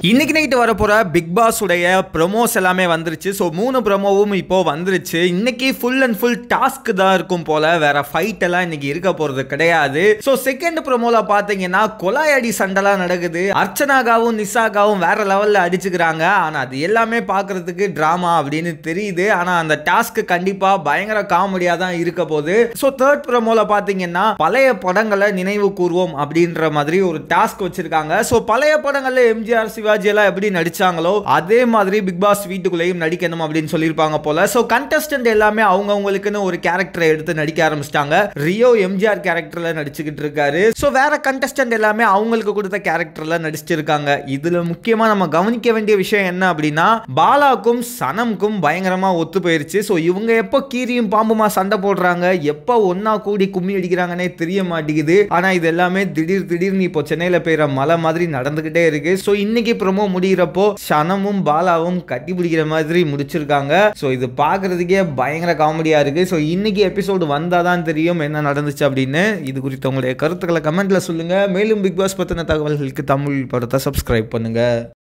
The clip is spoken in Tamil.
இன்னைக்கு நைட்டு வர போற பிக் பாஸ் உடைய ப்ரொமோஸ் எல்லாமே வந்துருச்சு ஸோ மூணு ப்ரொமோவும் இப்போ வந்துருச்சு இன்னைக்கு ஃபுல் அண்ட் ஃபுல் டாஸ்க் தான் இருக்கும் போல வேற ஃபைட் எல்லாம் இன்னைக்கு இருக்க போறது கிடையாது ஸோ செகண்ட் ப்ரொமோல பாத்தீங்கன்னா கொலாயடி சண்டைலாம் நடக்குது அர்ச்சனாகாவும் நிசாகாவும் வேற லெவல்ல அடிச்சுக்கிறாங்க ஆனா அது எல்லாமே பார்க்கிறதுக்கு டிராமா அப்படின்னு தெரியுது ஆனா அந்த டாஸ்க் கண்டிப்பா பயங்கர காமெடியா தான் இருக்க போகுது ஸோ தேர்ட் ப்ரொமோல பாத்தீங்கன்னா பழைய படங்களை நினைவு கூர்வோம் அப்படின்ற மாதிரி ஒரு டாஸ்க் வச்சிருக்காங்க ஸோ பழைய படங்கள்ல எம்ஜிஆர் சிவாஜி எல்லாம் எப்படி நடிச்சாங்களோ அதே மாதிரி பிக் பாஸ் வீட்டுக்குள்ளேயும் நடிக்கணும் அப்படின்னு சொல்லியிருப்பாங்க போல ஸோ கண்டஸ்டன்ட் எல்லாமே அவங்க அவங்களுக்குன்னு ஒரு கேரக்டரை எடுத்து நடிக்க ஆரம்பிச்சிட்டாங்க ரியோ எம்ஜிஆர் கேரக்டர்ல நடிச்சுக்கிட்டு இருக்காரு ஸோ வேற கண்டஸ்டன்ட் எல்லாமே அவங்களுக்கு கொடுத்த கேரக்டர்ல நடிச்சிருக்காங்க இதுல முக்கியமா நம்ம கவனிக்க வேண்டிய விஷயம் என்ன அப்படின்னா பாலாக்கும் சனம்க்கும் பயங்கரமா ஒத்து போயிருச்சு ஸோ இவங்க எப்போ கீரியும் பாம்புமா சண்டை போடுறாங்க எப்போ ஒன்னா கூடி கும்மி அடிக்கிறாங்கன்னே தெரிய மாட்டேங்குது ஆனா இது எல்லாமே திடீர் திடீர்னு இப்போ சென்னையில பெய்யுற மலை மாதிரி நடந்துகிட்டே இருக்கு ஸோ இன்னைக்கு ப்ரோமோ முடிகிறப்போ சனமும் பாலாவும் கட்டி பிடிக்கிற மாதிரி முடிச்சிருக்காங்க ஸோ இது பார்க்கறதுக்கே பயங்கர காமெடியா இருக்கு ஸோ இன்னைக்கு எபிசோடு வந்தாதான் தெரியும் என்ன நடந்துச்சு அப்படின்னு இது குறித்து உங்களுடைய கருத்துக்களை கமெண்ட்ல சொல்லுங்க மேலும் பிக் பாஸ் பத்தின தகவல்களுக்கு தமிழ் படத்தை சப்ஸ்கிரைப் பண்ணுங்க